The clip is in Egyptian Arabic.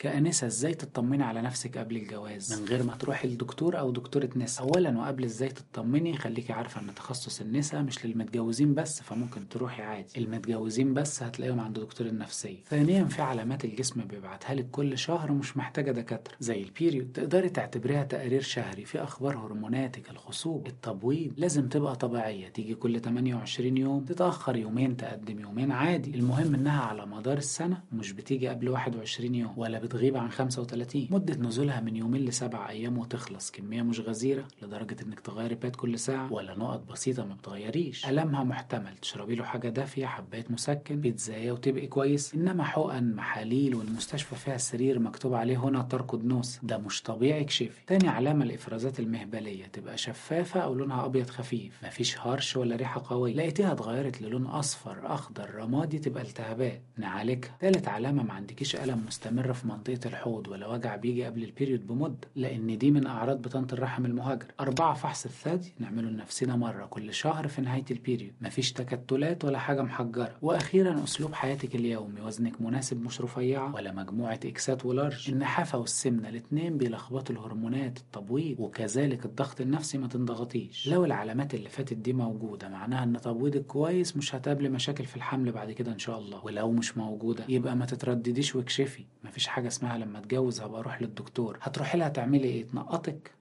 كأنسة ازاي تطمني على نفسك قبل الجواز من غير ما تروحي لدكتور او دكتورة نساء اولا وقبل ازاي تطمني خليكي عارفة ان تخصص النساء مش للمتجوزين بس فممكن تروحي عادي المتجوزين بس هتلاقيهم عند دكتور النفسية ثانيا في علامات الجسم بيبعتها لك كل شهر ومش محتاجة دكاترة زي البيريود تقدري تعتبريها تقرير شهري في اخبار هرموناتك الخصوب التبويض لازم تبقى طبيعية تيجي كل 28 يوم تتأخر يومين تقدم يومين عادي المهم انها على مدار السنة مش بتيجي قبل 21 يوم ولا بتغيب عن 35 مدة نزولها من يومين لسبع أيام وتخلص كمية مش غزيرة لدرجة إنك تغيري باد كل ساعة ولا نقط بسيطة ما بتغيريش ألمها محتمل تشربي له حاجة دافية حباية مسكن بيتزايا وتبقي كويس إنما حقن محاليل والمستشفى فيها سرير مكتوب عليه هنا تركض نوس ده مش طبيعي اكشفي تاني علامة الإفرازات المهبلية تبقى شفافة أو لونها أبيض خفيف مفيش هرش ولا ريحة قوية لقيتيها اتغيرت للون أصفر أخضر رمادي تبقى التهابات نعالجها تالت علامة ما عندكيش ألم مستمر في منطقة الحوض ولا وجع بيجي قبل البيريود بمدة لأن دي من أعراض بطانة الرحم المهاجر أربعة فحص الثدي نعمله لنفسنا مرة كل شهر في نهاية البيريود مفيش تكتلات ولا حاجة محجرة وأخيرا أسلوب حياتك اليومي وزنك مناسب مش رفيعة ولا مجموعة إكسات ولارج النحافة والسمنة الاتنين بيلخبطوا الهرمونات التبويض وكذلك الضغط النفسي ما تنضغطيش لو العلامات اللي فاتت دي موجودة معناها إن تبويضك كويس مش هتقابلي مشاكل في الحمل بعد كده إن شاء الله ولو مش موجودة يبقى ما تتردديش واكشفي مفيش حاجة اسمها لما اتجوز هبقى اروح للدكتور هتروحي لها تعملي ايه تنقطك